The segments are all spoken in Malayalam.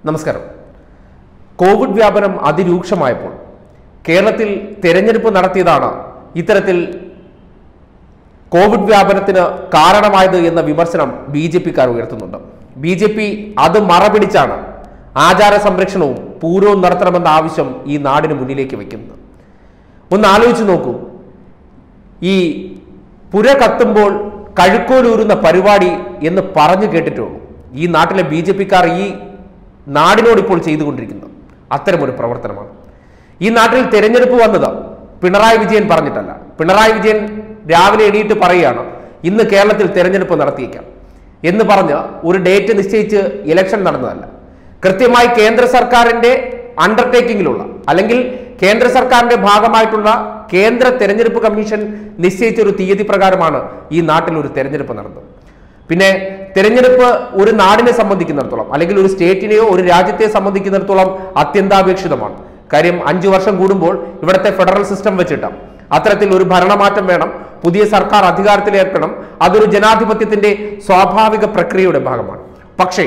നമസ്കാരം കോവിഡ് വ്യാപനം അതിരൂക്ഷമായപ്പോൾ കേരളത്തിൽ തെരഞ്ഞെടുപ്പ് നടത്തിയതാണ് ഇത്തരത്തിൽ കോവിഡ് വ്യാപനത്തിന് കാരണമായത് എന്ന വിമർശനം ബി ജെ പിക്കാർ ഉയർത്തുന്നുണ്ട് ബി ജെ പി അത് മറപിടിച്ചാണ് ആചാര സംരക്ഷണവും പൂരവും നടത്തണമെന്ന ആവശ്യം ഈ നാടിന് മുന്നിലേക്ക് വയ്ക്കുന്നത് ഒന്ന് ആലോചിച്ച് നോക്കൂ ഈ പുര കത്തുമ്പോൾ കഴുക്കോലൂരുന്ന പരിപാടി എന്ന് പറഞ്ഞു കേട്ടിട്ടുള്ളൂ ഈ നാട്ടിലെ ബി ജെ പിക്കാർ ഈ നാടിനോട് ഇപ്പോൾ ചെയ്തുകൊണ്ടിരിക്കുന്നത് അത്തരമൊരു പ്രവർത്തനമാണ് ഈ നാട്ടിൽ തിരഞ്ഞെടുപ്പ് വന്നത് പിണറായി വിജയൻ പറഞ്ഞിട്ടല്ല പിണറായി വിജയൻ രാവിലെ എണീറ്റ് പറയുകയാണ് ഇന്ന് കേരളത്തിൽ തിരഞ്ഞെടുപ്പ് നടത്തിയേക്കാം എന്ന് പറഞ്ഞ് ഒരു ഡേറ്റ് നിശ്ചയിച്ച് ഇലക്ഷൻ നടന്നതല്ല കൃത്യമായി കേന്ദ്ര സർക്കാരിന്റെ അണ്ടർടേക്കിങ്ങിലുള്ള അല്ലെങ്കിൽ കേന്ദ്ര സർക്കാരിന്റെ ഭാഗമായിട്ടുള്ള കേന്ദ്ര തെരഞ്ഞെടുപ്പ് കമ്മീഷൻ നിശ്ചയിച്ച ഒരു തീയതി പ്രകാരമാണ് ഈ നാട്ടിൽ ഒരു തെരഞ്ഞെടുപ്പ് നടന്നത് പിന്നെ തെരഞ്ഞെടുപ്പ് ഒരു നാടിനെ സംബന്ധിക്കുന്നിടത്തോളം അല്ലെങ്കിൽ ഒരു സ്റ്റേറ്റിനെയോ ഒരു രാജ്യത്തെ സംബന്ധിക്കുന്നിടത്തോളം അത്യന്താപേക്ഷിതമാണ് കാര്യം അഞ്ചു വർഷം കൂടുമ്പോൾ ഇവിടുത്തെ ഫെഡറൽ സിസ്റ്റം വെച്ചിട്ട് അത്തരത്തിൽ ഒരു ഭരണമാറ്റം വേണം പുതിയ സർക്കാർ അധികാരത്തിലേർക്കണം അതൊരു ജനാധിപത്യത്തിന്റെ സ്വാഭാവിക പ്രക്രിയയുടെ ഭാഗമാണ് പക്ഷേ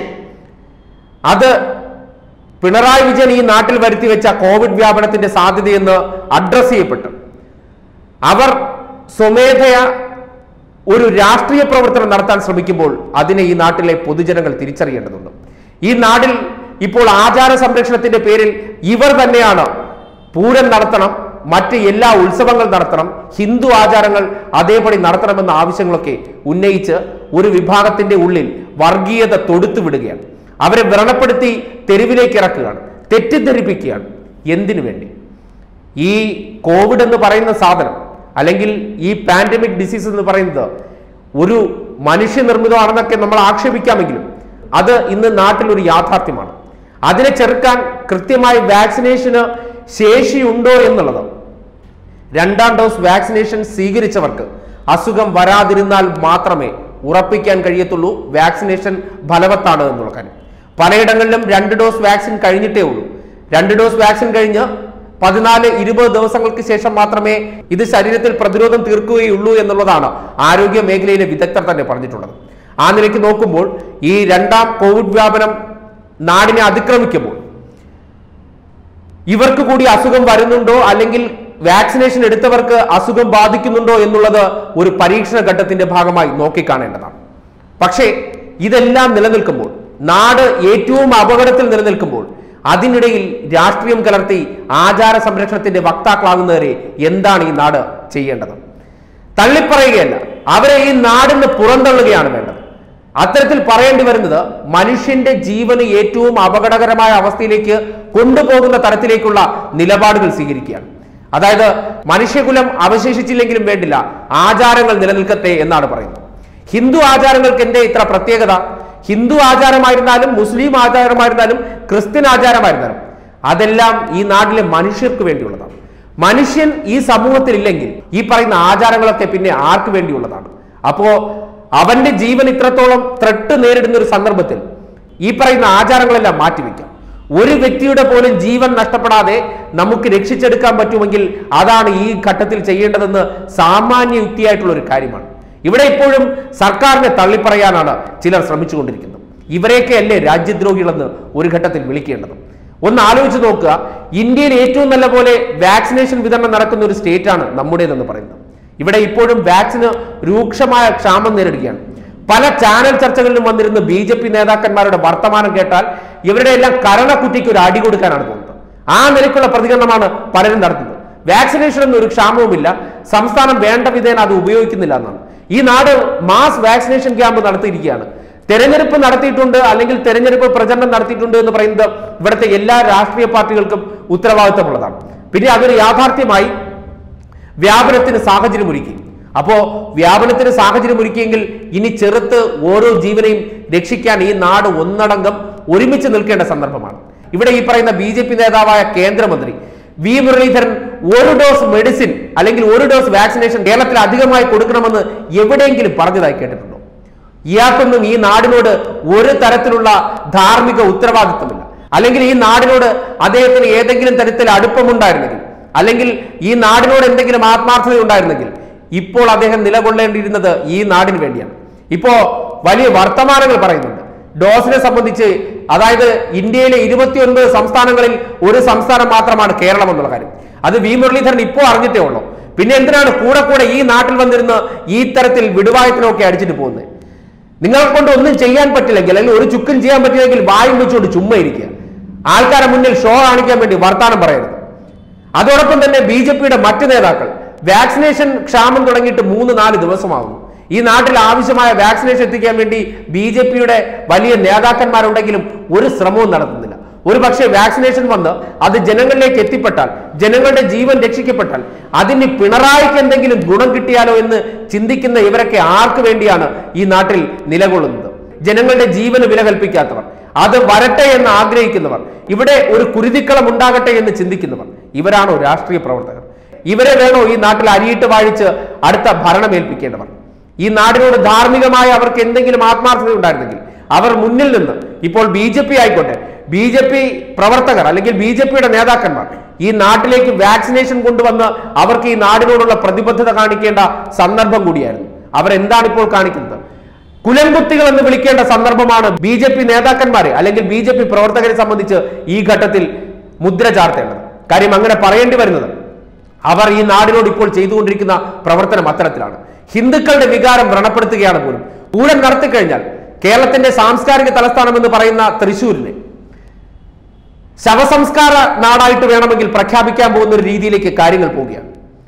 അത് പിണറായി വിജയൻ ഈ നാട്ടിൽ വരുത്തി വെച്ച കോവിഡ് വ്യാപനത്തിന്റെ സാധ്യതയെന്ന് അഡ്രസ് ചെയ്യപ്പെട്ടു അവർ സ്വമേധയ ഒരു രാഷ്ട്രീയ പ്രവർത്തനം നടത്താൻ ശ്രമിക്കുമ്പോൾ അതിനെ ഈ നാട്ടിലെ പൊതുജനങ്ങൾ തിരിച്ചറിയേണ്ടതുണ്ട് ഈ നാട്ടിൽ ഇപ്പോൾ ആചാര സംരക്ഷണത്തിന്റെ പേരിൽ ഇവർ തന്നെയാണ് പൂരം നടത്തണം മറ്റ് എല്ലാ ഉത്സവങ്ങൾ നടത്തണം ഹിന്ദു ആചാരങ്ങൾ അതേപടി നടത്തണമെന്ന ആവശ്യങ്ങളൊക്കെ ഉന്നയിച്ച് ഒരു വിഭാഗത്തിന്റെ ഉള്ളിൽ വർഗീയത തൊടുത്തു വിടുകയാണ് അവരെ വ്രണപ്പെടുത്തി തെരുവിലേക്ക് ഇറക്കുകയാണ് തെറ്റിദ്ധരിപ്പിക്കുകയാണ് എന്തിനു വേണ്ടി ഈ കോവിഡ് എന്ന് പറയുന്ന സാധനം അല്ലെങ്കിൽ ഈ പാൻഡമിക് ഡിസീസ് എന്ന് പറയുന്നത് ഒരു മനുഷ്യനിർമ്മിതമാണെന്നൊക്കെ നമ്മൾ ആക്ഷേപിക്കാമെങ്കിലും അത് ഇന്ന് നാട്ടിൽ ഒരു യാഥാർത്ഥ്യമാണ് അതിനെ ചെറുക്കാൻ കൃത്യമായി വാക്സിനേഷന് ശേഷിയുണ്ടോ എന്നുള്ളത് രണ്ടാം ഡോസ് വാക്സിനേഷൻ സ്വീകരിച്ചവർക്ക് അസുഖം വരാതിരുന്നാൽ മാത്രമേ ഉറപ്പിക്കാൻ കഴിയത്തുള്ളൂ വാക്സിനേഷൻ ഫലവത്താണ് എന്നുള്ള കാര്യം പലയിടങ്ങളിലും രണ്ട് ഡോസ് വാക്സിൻ കഴിഞ്ഞിട്ടേ ഉള്ളൂ രണ്ട് ഡോസ് വാക്സിൻ കഴിഞ്ഞ് പതിനാല് ഇരുപത് ദിവസങ്ങൾക്ക് ശേഷം മാത്രമേ ഇത് ശരീരത്തിൽ പ്രതിരോധം തീർക്കുകയുള്ളൂ എന്നുള്ളതാണ് ആരോഗ്യ മേഖലയിലെ വിദഗ്ധർ തന്നെ പറഞ്ഞിട്ടുള്ളത് ആ നിലയ്ക്ക് നോക്കുമ്പോൾ ഈ രണ്ടാം കോവിഡ് വ്യാപനം നാടിനെ അതിക്രമിക്കുമ്പോൾ ഇവർക്ക് കൂടി അസുഖം വരുന്നുണ്ടോ അല്ലെങ്കിൽ വാക്സിനേഷൻ എടുത്തവർക്ക് അസുഖം ബാധിക്കുന്നുണ്ടോ എന്നുള്ളത് ഒരു പരീക്ഷണ ഘട്ടത്തിന്റെ ഭാഗമായി നോക്കിക്കാണേണ്ടതാണ് പക്ഷേ ഇതെല്ലാം നിലനിൽക്കുമ്പോൾ നാട് ഏറ്റവും അപകടത്തിൽ നിലനിൽക്കുമ്പോൾ അതിനിടയിൽ രാഷ്ട്രീയം കലർത്തി ആചാര സംരക്ഷണത്തിന്റെ വക്താക്കളാകുന്നവരെ എന്താണ് ഈ നാട് ചെയ്യേണ്ടത് തള്ളിപ്പറയുകയല്ല അവരെ ഈ നാടിന് പുറന്തള്ളുകയാണ് വേണ്ടത് അത്തരത്തിൽ പറയേണ്ടി വരുന്നത് മനുഷ്യന്റെ ജീവന് ഏറ്റവും അപകടകരമായ അവസ്ഥയിലേക്ക് കൊണ്ടുപോകുന്ന തരത്തിലേക്കുള്ള നിലപാടുകൾ സ്വീകരിക്കുകയാണ് അതായത് മനുഷ്യകുലം അവശേഷിച്ചില്ലെങ്കിലും വേണ്ടില്ല ആചാരങ്ങൾ നിലനിൽക്കട്ടെ എന്നാണ് പറയുന്നത് ഹിന്ദു ആചാരങ്ങൾക്ക് എന്റെ ഇത്ര പ്രത്യേകത ഹിന്ദു ആചാരമായിരുന്നാലും മുസ്ലിം ആചാരമായിരുന്നാലും ക്രിസ്ത്യൻ ആചാരമായിരുന്നാലും അതെല്ലാം ഈ നാട്ടിലെ മനുഷ്യർക്ക് വേണ്ടിയുള്ളതാണ് മനുഷ്യൻ ഈ സമൂഹത്തിൽ ഇല്ലെങ്കിൽ ഈ പറയുന്ന ആചാരങ്ങളൊക്കെ പിന്നെ ആർക്ക് വേണ്ടിയുള്ളതാണ് അപ്പോ അവന്റെ ജീവൻ ഇത്രത്തോളം ത്രട്ട് നേരിടുന്ന ഒരു സന്ദർഭത്തിൽ ഈ പറയുന്ന ആചാരങ്ങളെല്ലാം മാറ്റിവെക്കാം ഒരു വ്യക്തിയുടെ പോലും ജീവൻ നഷ്ടപ്പെടാതെ നമുക്ക് രക്ഷിച്ചെടുക്കാൻ പറ്റുമെങ്കിൽ അതാണ് ഈ ഘട്ടത്തിൽ ചെയ്യേണ്ടതെന്ന് സാമാന്യ യുക്തിയായിട്ടുള്ള ഒരു കാര്യമാണ് ഇവിടെ ഇപ്പോഴും സർക്കാരിനെ തള്ളിപ്പറയാനാണ് ചിലർ ശ്രമിച്ചുകൊണ്ടിരിക്കുന്നത് ഇവരെയൊക്കെ അല്ലേ രാജ്യദ്രോഹികളെന്ന് ഒരു ഘട്ടത്തിൽ വിളിക്കേണ്ടത് ഒന്ന് ആലോചിച്ച് നോക്കുക ഇന്ത്യയിൽ ഏറ്റവും നല്ല പോലെ വാക്സിനേഷൻ വിതരണം നടക്കുന്ന ഒരു സ്റ്റേറ്റാണ് നമ്മുടേതെന്ന് പറയുന്നത് ഇവിടെ ഇപ്പോഴും വാക്സിന് രൂക്ഷമായ ക്ഷാമം നേരിടുകയാണ് പല ചാനൽ ചർച്ചകളിലും വന്നിരുന്ന ബി ജെ പി നേതാക്കന്മാരുടെ വർത്തമാനം കേട്ടാൽ ഇവരുടെ എല്ലാം കരണക്കുറ്റിക്ക് ഒരു അടി കൊടുക്കാനാണ് തോന്നുന്നത് ആ നിലയ്ക്കുള്ള പ്രതികരണമാണ് പലരും നടത്തുന്നത് വാക്സിനേഷൻ ഒന്നും ഒരു ക്ഷാമവുമില്ല സംസ്ഥാനം വേണ്ട വിധേന അത് ഉപയോഗിക്കുന്നില്ല എന്നാണ് ഈ നാട് മാസ് വാക്സിനേഷൻ ക്യാമ്പ് നടത്തിയിരിക്കുകയാണ് തെരഞ്ഞെടുപ്പ് നടത്തിയിട്ടുണ്ട് അല്ലെങ്കിൽ തെരഞ്ഞെടുപ്പ് പ്രചരണം നടത്തിയിട്ടുണ്ട് എന്ന് പറയുന്നത് ഇവിടുത്തെ എല്ലാ രാഷ്ട്രീയ പാർട്ടികൾക്കും ഉത്തരവാദിത്തമുള്ളതാണ് പിന്നെ അതൊരു യാഥാർത്ഥ്യമായി വ്യാപനത്തിന് സാഹചര്യം ഒരുക്കി അപ്പോ വ്യാപനത്തിന് സാഹചര്യം ഒരുക്കിയെങ്കിൽ ഇനി ചെറുത്ത് ഓരോ ജീവനെയും രക്ഷിക്കാൻ ഈ നാട് ഒന്നടങ്കം ഒരുമിച്ച് നിൽക്കേണ്ട സന്ദർഭമാണ് ഇവിടെ ഈ പറയുന്ന ബി ജെ പി നേതാവായ കേന്ദ്രമന്ത്രി വി മുരളീധരൻ ഒരു ഡോസ് മെഡിസിൻ അല്ലെങ്കിൽ ഒരു ഡോസ് വാക്സിനേഷൻ കേരളത്തിൽ അധികമായി കൊടുക്കണമെന്ന് എവിടെയെങ്കിലും പറഞ്ഞതായി കേട്ടിട്ടുണ്ടോ ഇയാൾക്കൊന്നും ഈ നാടിനോട് ഒരു തരത്തിലുള്ള ധാർമ്മിക ഉത്തരവാദിത്വമില്ല അല്ലെങ്കിൽ ഈ നാടിനോട് അദ്ദേഹത്തിന് ഏതെങ്കിലും തരത്തിൽ അടുപ്പമുണ്ടായിരുന്നെങ്കിൽ അല്ലെങ്കിൽ ഈ നാടിനോട് എന്തെങ്കിലും ആത്മാർത്ഥത ഉണ്ടായിരുന്നെങ്കിൽ ഇപ്പോൾ അദ്ദേഹം നിലകൊള്ളേണ്ടിയിരുന്നത് ഈ നാടിന് വേണ്ടിയാണ് ഇപ്പോ വലിയ വർത്തമാനങ്ങൾ പറയുന്നുണ്ട് ഡോസിനെ സംബന്ധിച്ച് അതായത് ഇന്ത്യയിലെ ഇരുപത്തിയൊൻപത് സംസ്ഥാനങ്ങളിൽ ഒരു സംസ്ഥാനം മാത്രമാണ് കേരളം എന്നുള്ള കാര്യം അത് വി മുരളീധരൻ ഇപ്പോൾ അറിഞ്ഞിട്ടേ ഉള്ളൂ പിന്നെ എന്തിനാണ് കൂടെ കൂടെ ഈ നാട്ടിൽ വന്നിരുന്ന് ഈ തരത്തിൽ വിടുവായത്തിനൊക്കെ അടിച്ചിട്ട് പോകുന്നത് നിങ്ങളെ കൊണ്ട് ഒന്നും ചെയ്യാൻ പറ്റില്ലെങ്കിൽ അല്ലെങ്കിൽ ഒരു ചുക്കും ചെയ്യാൻ പറ്റില്ലെങ്കിൽ വായും വെച്ചുകൊണ്ട് ചുമ്മാ ഇരിക്കുക ആൾക്കാരെ മുന്നിൽ ഷോ കാണിക്കാൻ വേണ്ടി വർത്താനം പറയരുത് അതോടൊപ്പം തന്നെ ബി ജെ പിയുടെ മറ്റ് നേതാക്കൾ വാക്സിനേഷൻ ക്ഷാമം തുടങ്ങിയിട്ട് മൂന്ന് നാല് ദിവസമാകുന്നു ഈ നാട്ടിൽ ആവശ്യമായ വാക്സിനേഷൻ എത്തിക്കാൻ വേണ്ടി ബി ജെ പിയുടെ വലിയ നേതാക്കന്മാരുണ്ടെങ്കിലും ഒരു ശ്രമവും നടത്തുന്നില്ല ഒരു പക്ഷേ വാക്സിനേഷൻ വന്ന് അത് ജനങ്ങളിലേക്ക് എത്തിപ്പെട്ടാൽ ജനങ്ങളുടെ ജീവൻ രക്ഷിക്കപ്പെട്ടാൽ അതിന് പിണറായിക്ക് എന്തെങ്കിലും ഗുണം കിട്ടിയാലോ എന്ന് ചിന്തിക്കുന്ന ഇവരൊക്കെ ആർക്ക് വേണ്ടിയാണ് ഈ നാട്ടിൽ നിലകൊള്ളുന്നത് ജനങ്ങളുടെ ജീവന് വില കൽപ്പിക്കാത്തവർ അത് വരട്ടെ എന്ന് ആഗ്രഹിക്കുന്നവർ ഇവിടെ ഒരു കുരുതിക്കളം ഉണ്ടാകട്ടെ എന്ന് ചിന്തിക്കുന്നവർ ഇവരാണോ രാഷ്ട്രീയ പ്രവർത്തകർ ഇവരെ വേണോ ഈ നാട്ടിൽ അരിയിട്ട് വാഴിച്ച് അടുത്ത ഭരണം ഏൽപ്പിക്കേണ്ടവർ ഈ നാടിനോട് ധാർമ്മികമായ അവർക്ക് എന്തെങ്കിലും ആത്മാർത്ഥത ഉണ്ടായിരുന്നെങ്കിൽ അവർ മുന്നിൽ നിന്ന് ഇപ്പോൾ ബി ജെ പി ആയിക്കോട്ടെ ബി ജെ പി പ്രവർത്തകർ അല്ലെങ്കിൽ ബി ജെ പിയുടെ നേതാക്കന്മാർ ഈ നാട്ടിലേക്ക് വാക്സിനേഷൻ കൊണ്ടുവന്ന് അവർക്ക് ഈ നാടിനോടുള്ള പ്രതിബദ്ധത കാണിക്കേണ്ട സന്ദർഭം കൂടിയായിരുന്നു അവരെന്താണ് ഇപ്പോൾ കാണിക്കുന്നത് കുലംകുത്തികൾ എന്ന് വിളിക്കേണ്ട സന്ദർഭമാണ് ബി ജെ പി നേതാക്കന്മാരെ അല്ലെങ്കിൽ ബി ജെ പി പ്രവർത്തകരെ സംബന്ധിച്ച് ഈ ഘട്ടത്തിൽ മുദ്ര ചാർത്തേണ്ടത് കാര്യം അങ്ങനെ പറയേണ്ടി വരുന്നത് അവർ ഈ നാടിനോട് ഇപ്പോൾ ചെയ്തുകൊണ്ടിരിക്കുന്ന പ്രവർത്തനം അത്തരത്തിലാണ് ഹിന്ദുക്കളുടെ വികാരം വ്രണപ്പെടുത്തുകയാണ് പോലും പൂരം നടത്തിക്കഴിഞ്ഞാൽ കേരളത്തിന്റെ സാംസ്കാരിക തലസ്ഥാനം എന്ന് പറയുന്ന തൃശ്ശൂരിനെ ശവസംസ്കാര നാടായിട്ട് വേണമെങ്കിൽ പ്രഖ്യാപിക്കാൻ പോകുന്ന ഒരു രീതിയിലേക്ക് കാര്യങ്ങൾ പോവുകയാണ്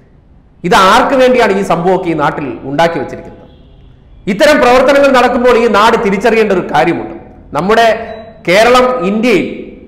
ഇത് ആർക്ക് വേണ്ടിയാണ് ഈ സംഭവമൊക്കെ ഈ നാട്ടിൽ ഉണ്ടാക്കി വെച്ചിരിക്കുന്നത് ഇത്തരം പ്രവർത്തനങ്ങൾ നടക്കുമ്പോൾ ഈ നാട് തിരിച്ചറിയേണ്ട ഒരു കാര്യമുണ്ട് നമ്മുടെ കേരളം ഇന്ത്യയിൽ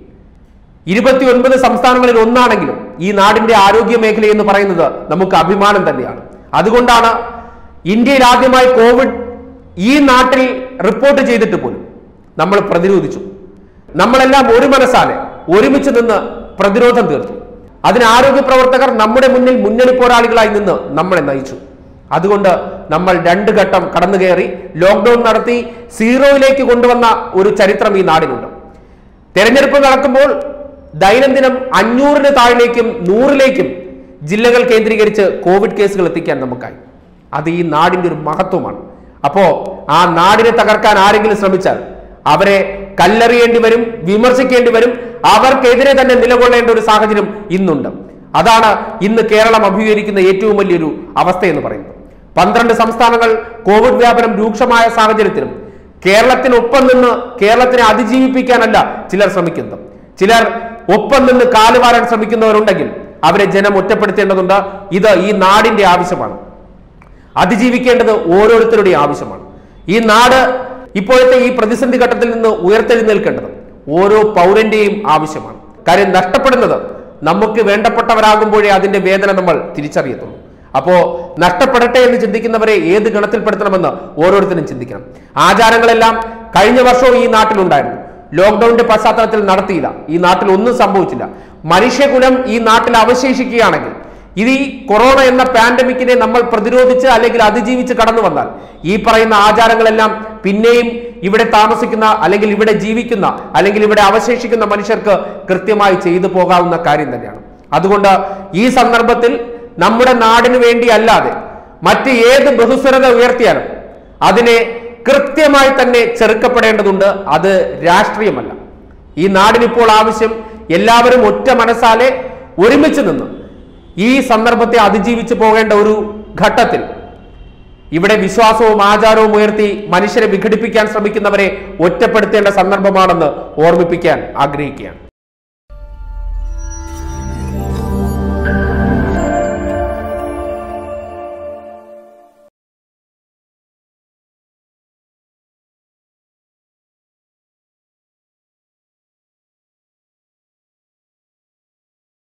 ഇരുപത്തിയൊൻപത് സംസ്ഥാനങ്ങളിൽ ഒന്നാണെങ്കിലും ഈ നാടിന്റെ ആരോഗ്യ മേഖല എന്ന് പറയുന്നത് നമുക്ക് അഭിമാനം തന്നെയാണ് അതുകൊണ്ടാണ് ഇന്ത്യയിൽ ആദ്യമായി കോവിഡ് ഈ നാട്ടിൽ റിപ്പോർട്ട് ചെയ്തിട്ട് പോലും നമ്മൾ പ്രതിരോധിച്ചു നമ്മളെല്ലാം ഒരു മനസ്സാലെ ഒരുമിച്ച് നിന്ന് പ്രതിരോധം തീർത്തു അതിന് ആരോഗ്യ പ്രവർത്തകർ നമ്മുടെ മുന്നിൽ മുന്നണി പോരാളികളായി നിന്ന് നമ്മളെ നയിച്ചു അതുകൊണ്ട് നമ്മൾ രണ്ട് ഘട്ടം കടന്നു കയറി ലോക്ക്ഡൌൺ നടത്തി സീറോയിലേക്ക് കൊണ്ടുവന്ന ഒരു ചരിത്രം ഈ നാടിനുണ്ട് തെരഞ്ഞെടുപ്പ് നടക്കുമ്പോൾ ദൈനംദിനം അഞ്ഞൂറിന് താഴിലേക്കും നൂറിലേക്കും ജില്ലകൾ കേന്ദ്രീകരിച്ച് കോവിഡ് കേസുകൾ എത്തിക്കാൻ നമുക്കായി അത് ഈ നാടിന്റെ ഒരു മഹത്വമാണ് അപ്പോ ആ നാടിനെ തകർക്കാൻ ആരെങ്കിലും ശ്രമിച്ചാൽ അവരെ കല്ലെറിയേണ്ടി വരും വിമർശിക്കേണ്ടി വരും അവർക്കെതിരെ തന്നെ നിലകൊള്ളേണ്ട ഒരു സാഹചര്യം ഇന്നുണ്ട് അതാണ് ഇന്ന് കേരളം അഭിമുഖീകരിക്കുന്ന ഏറ്റവും വലിയൊരു അവസ്ഥ എന്ന് പറയുന്നത് പന്ത്രണ്ട് സംസ്ഥാനങ്ങൾ കോവിഡ് വ്യാപനം രൂക്ഷമായ സാഹചര്യത്തിലും കേരളത്തിനൊപ്പം നിന്ന് കേരളത്തിനെ അതിജീവിപ്പിക്കാനല്ല ചിലർ ശ്രമിക്കുന്നത് ചിലർ ഒപ്പം നിന്ന് കാലുവാരാൻ ശ്രമിക്കുന്നവരുണ്ടെങ്കിൽ അവരെ ജനം ഒറ്റപ്പെടുത്തേണ്ടതുണ്ട് ഇത് ഈ നാടിന്റെ ആവശ്യമാണ് അതിജീവിക്കേണ്ടത് ഓരോരുത്തരുടെയും ആവശ്യമാണ് ഈ നാട് ഇപ്പോഴത്തെ ഈ പ്രതിസന്ധി ഘട്ടത്തിൽ നിന്ന് ഉയർത്തെഴുന്നേൽക്കേണ്ടത് ഓരോ പൗരന്റെയും ആവശ്യമാണ് കാര്യം നഷ്ടപ്പെടുന്നത് നമുക്ക് വേണ്ടപ്പെട്ടവരാകുമ്പോഴേ അതിന്റെ വേദന നമ്മൾ തിരിച്ചറിയത്തുള്ളൂ അപ്പോ നഷ്ടപ്പെടട്ടെ എന്ന് ചിന്തിക്കുന്നവരെ ഏത് ഗണത്തിൽപ്പെടുത്തണമെന്ന് ഓരോരുത്തരും ചിന്തിക്കണം ആചാരങ്ങളെല്ലാം കഴിഞ്ഞ വർഷവും ഈ നാട്ടിലുണ്ടായിരുന്നു ലോക്ക്ഡൌണിന്റെ പശ്ചാത്തലത്തിൽ നടത്തിയില്ല ഈ നാട്ടിൽ ഒന്നും സംഭവിച്ചില്ല മനുഷ്യകുലം ഈ നാട്ടിൽ അവശേഷിക്കുകയാണെങ്കിൽ ഇത് ഈ കൊറോണ എന്ന പാൻഡമിക്കിനെ നമ്മൾ പ്രതിരോധിച്ച് അല്ലെങ്കിൽ അതിജീവിച്ച് കടന്നു വന്നാൽ ഈ പറയുന്ന ആചാരങ്ങളെല്ലാം പിന്നെയും ഇവിടെ താമസിക്കുന്ന അല്ലെങ്കിൽ ഇവിടെ ജീവിക്കുന്ന അല്ലെങ്കിൽ ഇവിടെ അവശേഷിക്കുന്ന മനുഷ്യർക്ക് കൃത്യമായി ചെയ്തു പോകാവുന്ന കാര്യം തന്നെയാണ് അതുകൊണ്ട് ഈ സന്ദർഭത്തിൽ നമ്മുടെ നാടിനു വേണ്ടി അല്ലാതെ മറ്റ് ഏത് ബഹുസ്വരത ഉയർത്തിയാലും അതിനെ കൃത്യമായി തന്നെ ചെറുക്കപ്പെടേണ്ടതുണ്ട് അത് രാഷ്ട്രീയമല്ല ഈ നാടിനിപ്പോൾ ആവശ്യം എല്ലാവരും ഒറ്റ മനസ്സാലെ ഒരുമിച്ച് നിന്ന് ഈ സന്ദർഭത്തെ അതിജീവിച്ച് പോകേണ്ട ഒരു ഘട്ടത്തിൽ ഇവിടെ വിശ്വാസവും ആചാരവും ഉയർത്തി മനുഷ്യരെ വിഘടിപ്പിക്കാൻ ശ്രമിക്കുന്നവരെ ഒറ്റപ്പെടുത്തേണ്ട സന്ദർഭമാണെന്ന് ഓർമ്മിപ്പിക്കാൻ ആഗ്രഹിക്കുകയാണ്